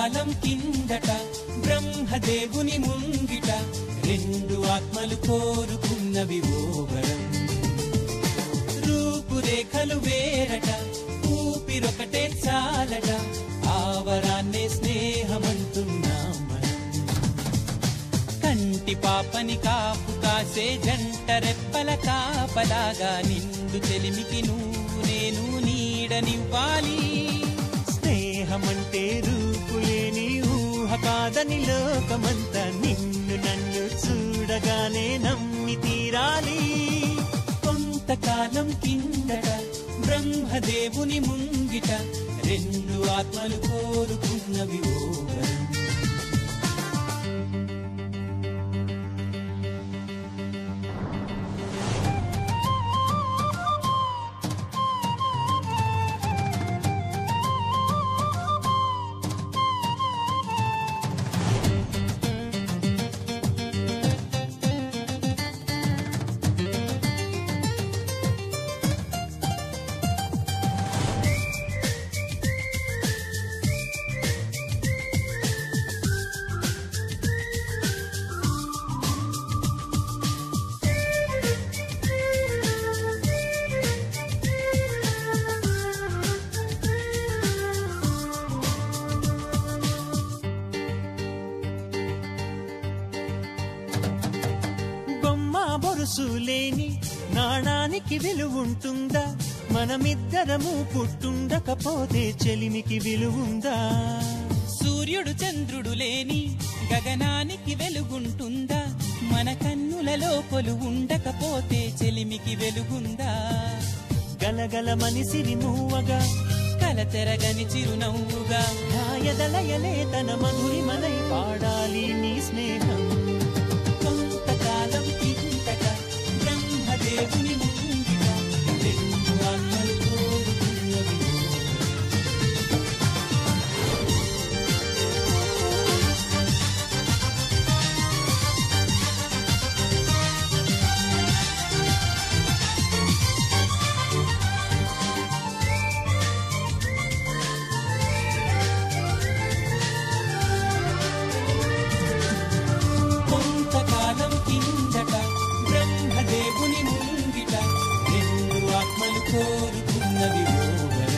కొంతకాలం కిందట బ్రహ్మదేవుని ముంగిట రెండు ఆత్మలు కోరుకున్నవి ఓవరం రూపురేఖలు వేరట ఊపిరొకటే చాలట ఆవరాన్నే స్నేహమంటున్నాం మనం కంటి పాపని కాపు కాసే జంట రెప్పల కాపలాగా నిండు చెలిమికి నువ్వు నేను నీడనివ్వాలి స్నేహమంటే రూపులేని ఊహ కాదని లోకమంతా నిన్ను నన్ను చూడగానే నమ్మి తీరాలి కొంతకాలం కిందట బ్రహ్మదేవుని ముంగిట రెండు ఆత్మలు కోరుకున్నవి ఓవరం బొమ్మ బొరుసు లేని నాణానికి విలువుంటుందా మనమిద్దరము పుట్టుండకపోతే చెలిమికి విలువుందా సూర్యుడు చంద్రుడు లేని గగనానికి వెలుగుంటుందా మన కన్నులలో కొలు ఉండకపోతే చెలిమికి వెలుగుందా గలగల మనిసిరి మూవగా కలతెరగని చిరునవ్వుగా నాయదలయలే తన మధురి మనై పాడాలి నీ స్నేహం కొంతకాలం కిందట బ్రహ్మదేవుని ముంగిట రెండు ఆత్మలు కోరుకున్నవి కొంతకాలం కిందట బ్రహ్మదేవుని ముంగిట రెండు ఆత్మలు కోరుకున్నవి ఓవరం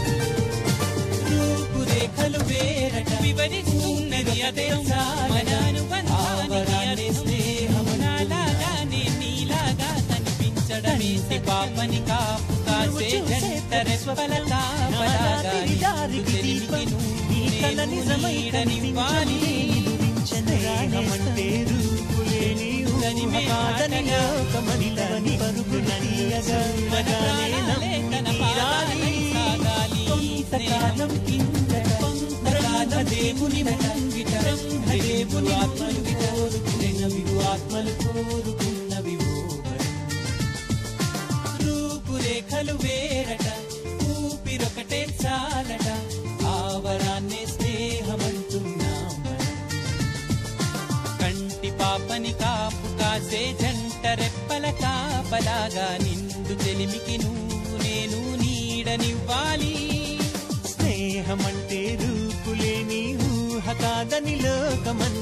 రూపురేఖలు వేరట వివరిస్తున్నది అదే మన అనుబంధానికి స్నేహము నాలాగానే నీలాగా కనిపించడమే పాపని కాపు కాసే జంట రెప్పల కాపలాగా నిన్ను చెలిమికి నువ్వు నేను నీడనివ్వాలి స్నేహమంటే రూపులేని ఊహ కాదని లోకమంతని పరుగునీయగా మనగానే నమ్మి తీరాలి కొంతకాలం కిందట కొంతకాలం దేవుని ముంగిట బ్రహ్మదేవుని ఆత్మలు కోరుకున్నవి ఆత్మలు కోరుకున్నవి ఓవరం రూపురేఖలు వేరట ఊపిరొకటే చాలట ఆవరాన్నే స్నేహమంటున్నాం మనం. కంటి పాపని కాపు కాసే జంట రెప్పల కాపలాగా నిండు చెలిమికి నువ్వు నేను నీడనివ్వాలి స్నేహమంటే రూపులేని ఊహ కాదని లోకమంత